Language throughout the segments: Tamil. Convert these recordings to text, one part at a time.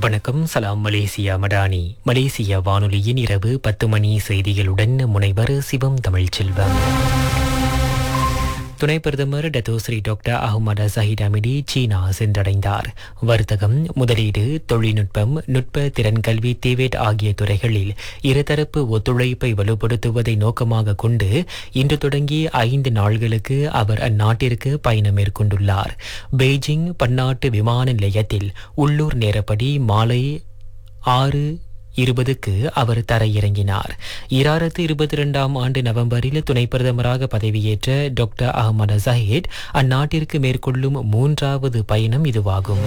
வணக்கம் சலாம் மலேசியா மடானி மலேசிய வானொலியின் இரவு பத்து மணி செய்திகளுடன் முனைவர் சிவம் தமிழ்ச்செல்வம் துணை பிரதமர் Datuk Seri doctor Ahmad Zahid Hamidi China சென்றடைந்தார் வர்த்தகம் முதலீடு தொழில்நுட்பம் நுட்ப திறன் கல்வி தேவேட் ஆகிய துறைகளில் இருதரப்பு ஒத்துழைப்பை வலுப்படுத்துவதை நோக்கமாக கொண்டு இன்று தொடங்கி ஐந்து நாள்களுக்கு அவர் அந்நாட்டிற்கு பயணம் மேற்கொண்டுள்ளார் பெய்ஜிங் பன்னாட்டு விமான நிலையத்தில் உள்ளூர் நேரப்படி மாலை ஆறு இருபதுக்கு அவர் தரையிறங்கினார் இராயிரத்து இருபத்தி இரண்டாம் ஆண்டு நவம்பரில் துணை பிரதமராக பதவியேற்ற டாக்டர் அகமது ஜஹீத் அந்நாட்டிற்கு மேற்கொள்ளும் மூன்றாவது பயணம் இதுவாகும்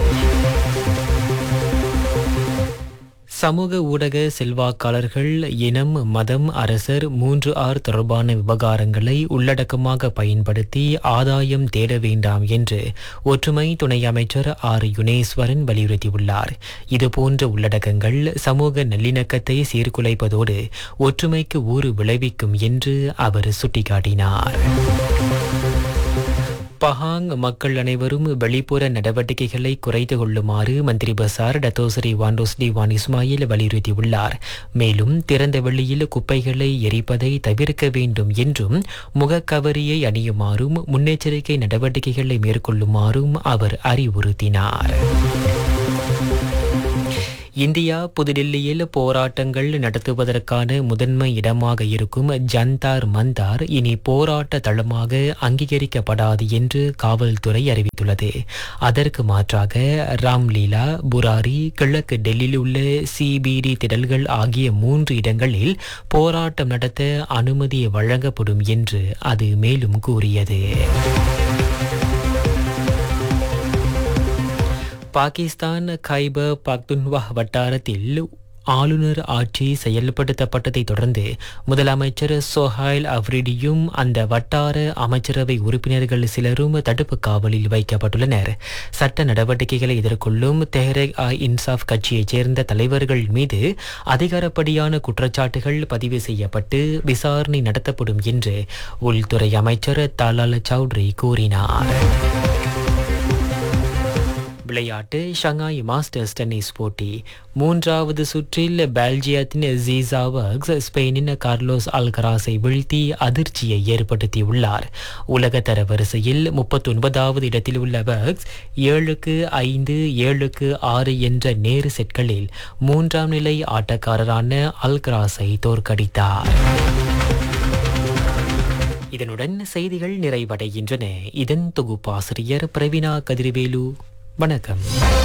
சமூக ஊடக செல்வாக்காளர்கள் இனம் மதம் அரசர் மூன்று ஆர் தொடர்பான விவகாரங்களை உள்ளடக்கமாக பயன்படுத்தி ஆதாயம் தேட வேண்டாம் என்று ஒற்றுமை துணை அமைச்சர் ஆர் யுனேஸ்வரன் வலியுறுத்தியுள்ளார் இதுபோன்ற உள்ளடக்கங்கள் சமூக நல்லிணக்கத்தை சீர்குலைப்பதோடு ஒற்றுமைக்கு ஊறு விளைவிக்கும் என்று அவர் சுட்டிக்காட்டினார் பஹாங் மக்கள் அனைவரும் வெளிப்புற நடவடிக்கைகளை குறைத்து கொள்ளுமாறு மந்திரி பசார் டத்தோசரி வாண்டோஸ்டி வான் இஸ்மாயில் வலியுறுத்தியுள்ளார் மேலும் திறந்த வெளியில் குப்பைகளை எரிப்பதை தவிர்க்க வேண்டும் என்றும் முகக்கவரியை அணியுமாறும் முன்னெச்சரிக்கை நடவடிக்கைகளை மேற்கொள்ளுமாறும் அவர் அறிவுறுத்தினார் இந்தியா புதுடில்லியில் போராட்டங்கள் நடத்துவதற்கான முதன்மை இடமாக இருக்கும் ஜந்தார் மந்தார் இனி போராட்ட தளமாக அங்கீகரிக்கப்படாது என்று காவல்துறை அறிவித்துள்ளது அதற்கு மாற்றாக ராம்லீலா புராரி கிழக்கு டெல்லியில் உள்ள சிபிடி திடல்கள் ஆகிய மூன்று இடங்களில் போராட்டம் நடத்த அனுமதி வழங்கப்படும் என்று அது மேலும் கூறியது பாகிஸ்தான் கைபர் பக்துன்வா வட்டாரத்தில் ஆளுநர் ஆட்சி செயல்படுத்தப்பட்டதை தொடர்ந்து முதலமைச்சர் சோஹாயில் அவ்ரிடியும் அந்த வட்டார அமைச்சரவை உறுப்பினர்கள் சிலரும் தடுப்பு காவலில் வைக்கப்பட்டுள்ளனர் சட்ட நடவடிக்கைகளை எதிர்கொள்ளும் தெஹ்ரேக் ஆ இன்சாஃப் கட்சியைச் சேர்ந்த தலைவர்கள் மீது அதிகாரப்படியான குற்றச்சாட்டுகள் பதிவு செய்யப்பட்டு விசாரணை நடத்தப்படும் என்று உள்துறை அமைச்சர் தலால் சௌத்ரி கூறினார் விளையாட்டு ஷங்காய் மாஸ்டர்ஸ் டென்னிஸ் போட்டி மூன்றாவது சுற்றில் பெல்ஜியத்தின் ஜீசா வர்க்ஸ் ஸ்பெயினின் கார்லோஸ் அல்கராஸை வீழ்த்தி அதிர்ச்சியை ஏற்படுத்தியுள்ளார் உலக தர வரிசையில் முப்பத்தொன்பதாவது இடத்தில் உள்ள வர்க்ஸ் ஏழுக்கு ஐந்து ஏழுக்கு ஆறு என்ற நேரு செட்களில் மூன்றாம் நிலை ஆட்டக்காரரான அல்கராஸை தோற்கடித்தார் இதனுடன் செய்திகள் நிறைவடைகின்றன இதன் தொகுப்பாசிரியர் பிரவீனா கதிர்வேலு வணக்கம்